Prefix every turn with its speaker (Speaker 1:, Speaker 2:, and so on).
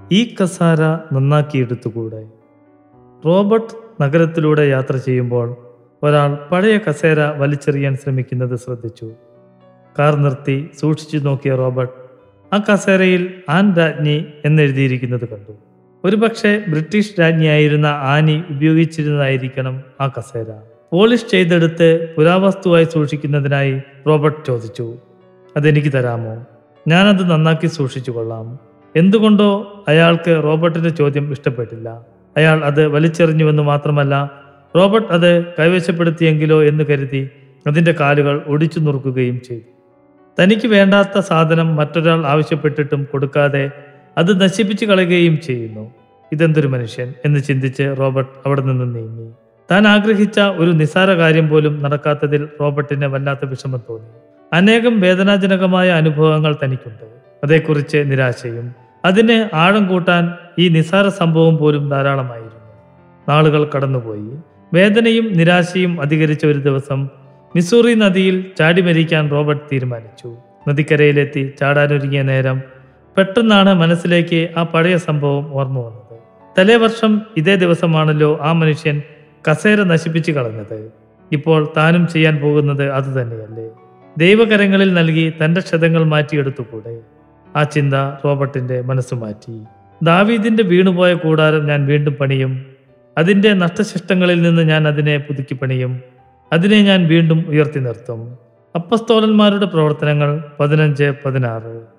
Speaker 1: ഈ കസാര നന്നാക്കിയെടുത്തുകൂടെ റോബർട്ട് നഗരത്തിലൂടെ യാത്ര ചെയ്യുമ്പോൾ ഒരാൾ പഴയ കസേര വലിച്ചെറിയാൻ ശ്രമിക്കുന്നത് ശ്രദ്ധിച്ചു കാർ നിർത്തി സൂക്ഷിച്ചു നോക്കിയ റോബർട്ട് ആ കസേരയിൽ ആൻ രാജ്ഞി എന്നെഴുതിയിരിക്കുന്നത് കണ്ടു ഒരുപക്ഷെ ബ്രിട്ടീഷ് രാജ്ഞിയായിരുന്ന ആനി ഉപയോഗിച്ചിരുന്നതായിരിക്കണം ആ കസേര പോളിഷ് ചെയ്തെടുത്ത് പുരാവസ്തുവായി സൂക്ഷിക്കുന്നതിനായി റോബർട്ട് ചോദിച്ചു അതെനിക്ക് തരാമോ ഞാനത് നന്നാക്കി സൂക്ഷിച്ചു കൊള്ളാം എന്തുകൊണ്ടോ അയാൾക്ക് റോബർട്ടിന്റെ ചോദ്യം ഇഷ്ടപ്പെട്ടില്ല അയാൾ അത് വലിച്ചെറിഞ്ഞുവെന്ന് മാത്രമല്ല റോബർട്ട് അത് കൈവശപ്പെടുത്തിയെങ്കിലോ എന്ന് കരുതി അതിന്റെ കാലുകൾ ഒടിച്ചു നുറുക്കുകയും ചെയ്തു തനിക്ക് വേണ്ടാത്ത സാധനം മറ്റൊരാൾ ആവശ്യപ്പെട്ടിട്ടും കൊടുക്കാതെ അത് നശിപ്പിച്ചു കളയുകയും ചെയ്യുന്നു ഇതെന്തൊരു മനുഷ്യൻ എന്ന് ചിന്തിച്ച് റോബർട്ട് അവിടെ നിന്ന് നീങ്ങി താൻ ആഗ്രഹിച്ച ഒരു നിസാര കാര്യം പോലും നടക്കാത്തതിൽ റോബർട്ടിന് വല്ലാത്ത വിഷമം തോന്നി അനേകം വേദനാജനകമായ അനുഭവങ്ങൾ തനിക്കുണ്ട് അതേക്കുറിച്ച് നിരാശയും അതിന് ആഴം കൂട്ടാൻ ഈ നിസാര സംഭവം പോലും ധാരാളമായിരുന്നു നാളുകൾ കടന്നുപോയി വേദനയും നിരാശയും അധികരിച്ച ഒരു ദിവസം മിസൂറി നദിയിൽ ചാടി മരിക്കാൻ റോബർട്ട് തീരുമാനിച്ചു നദിക്കരയിലെത്തി ചാടാനൊരുങ്ങിയ നേരം പെട്ടെന്നാണ് മനസ്സിലേക്ക് ആ പഴയ സംഭവം ഓർമ്മ വന്നത് തലേ വർഷം ഇതേ ദിവസമാണല്ലോ ആ മനുഷ്യൻ കസേര നശിപ്പിച്ചു കളഞ്ഞത് ഇപ്പോൾ താനും ചെയ്യാൻ പോകുന്നത് അത് തന്നെയല്ലേ ദൈവകരങ്ങളിൽ നൽകി തന്റെ ക്ഷതങ്ങൾ മാറ്റിയെടുത്തുകൂടെ ആ ചിന്ത റോബർട്ടിന്റെ മനസ്സ് മാറ്റി ദാവീദിന്റെ വീണുപോയ കൂടാരം ഞാൻ വീണ്ടും പണിയും അതിന്റെ നഷ്ടശിഷ്ടങ്ങളിൽ നിന്ന് ഞാൻ അതിനെ പുതുക്കി പണിയും അതിനെ ഞാൻ വീണ്ടും ഉയർത്തി നിർത്തും അപ്പസ്തോലന്മാരുടെ പ്രവർത്തനങ്ങൾ പതിനഞ്ച് പതിനാറ്